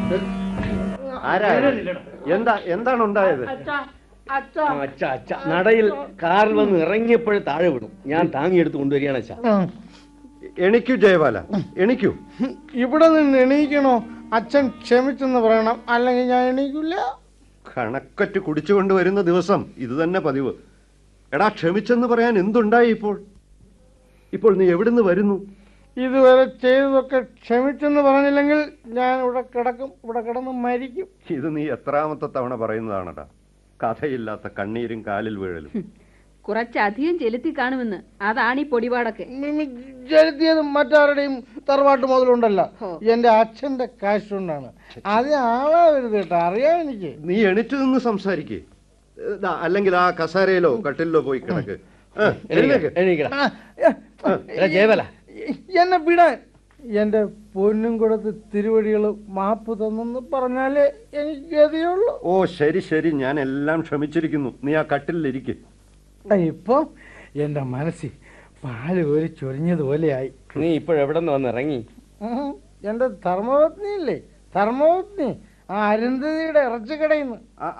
ആരാ എന്താ എന്താണ് ഉണ്ടായത് ആ, അച്ഛ അച്ഛ നടയിൽ കാറിൽ വന്ന് ഇറങ്ങിയപ്പോഴേ താഴെ വിടും ഞാൻ താങ്ങിയെടുത്ത് കൊണ്ടുവരികയാണ് അച്ഛ എണിക്കൂ ജയബാല എണിക്കൂ ഇവിടെ നിന്ന് എണീക്കണോ അച്ഛൻ ക്ഷമിച്ചെന്ന് പറയണം അല്ലെങ്കിൽ ഞാൻ എണീക്കില്ല കണക്കറ്റ് കുടിച്ചുകൊണ്ട് വരുന്ന ദിവസം ഇത് തന്നെ പതിവ് എടാ ക്ഷമിച്ചെന്ന് പറയാൻ എന്തുണ്ടായി ഇപ്പോൾ ഇപ്പോൾ നീ എവിടുന്ന് വരുന്നു ഇതുവരെ ചെയ്തതൊക്കെ ക്ഷമിച്ചെന്ന് പറഞ്ഞില്ലെങ്കിൽ ഞാൻ ഇവിടെ കിടക്കും ഇവിടെ കിടന്ന് മരിക്കും ഇത് നീ എത്രാമത്തെ തവണ പറയുന്നതാണടാ കഥയില്ലാത്ത കണ്ണീരും കാലിൽ വീഴലും കുറച്ചധികം ചെലുത്തി കാണുമെന്ന് അതാണ് ഈ പൊടിപാടൊക്കെ മിമി ചെലുത്തിയത് മറ്റാരുടെയും തറവാട്ട് മുതലുണ്ടല്ലോ ഹോ. എന്റെ അച്ഛന്റെ കാശ് കൊണ്ടാണ് അത് ആളാവരുത് കേട്ടോ അറിയാം എനിക്ക് നീ എണിറ്റു നിന്ന് സംസാരിക്കേ അല്ലെങ്കിൽ ആ കസാരയിലോ കട്ടിലിലോ പോയി കിടക്ക് ആ, എഴുന്നേക്ക്. എണീക്കട ആ, ഏ, എടാ ജയബല എന്നെ വിടാൻ എന്റെ പൊന്നും കൊടുത്ത് തിരുവടികൾ മാപ്പ് തന്നെന്ന് പറഞ്ഞാലേ എനിക്ക് ഗതിയുള്ളൂ ഓ ശരി ശരി ഞാൻ എല്ലാം ക്ഷമിച്ചിരിക്കുന്നു നീ ആ കട്ടിലിരിക്കെ ഇപ്പം എന്റെ മനസ്സിൽ പാല് ഒരു ചൊരിഞ്ഞതുപോലെയായി നീ ഇപ്പോഴെവിടെ നിന്ന് വന്ന് ഇറങ്ങി ഉം. എന്റെ ധർമ്മപത്നി ഇല്ലേ ധർമ്മപത്നി ആ അരുന്ധതിയുടെ ഇറച്ചിക്കടയിൽ നിന്ന്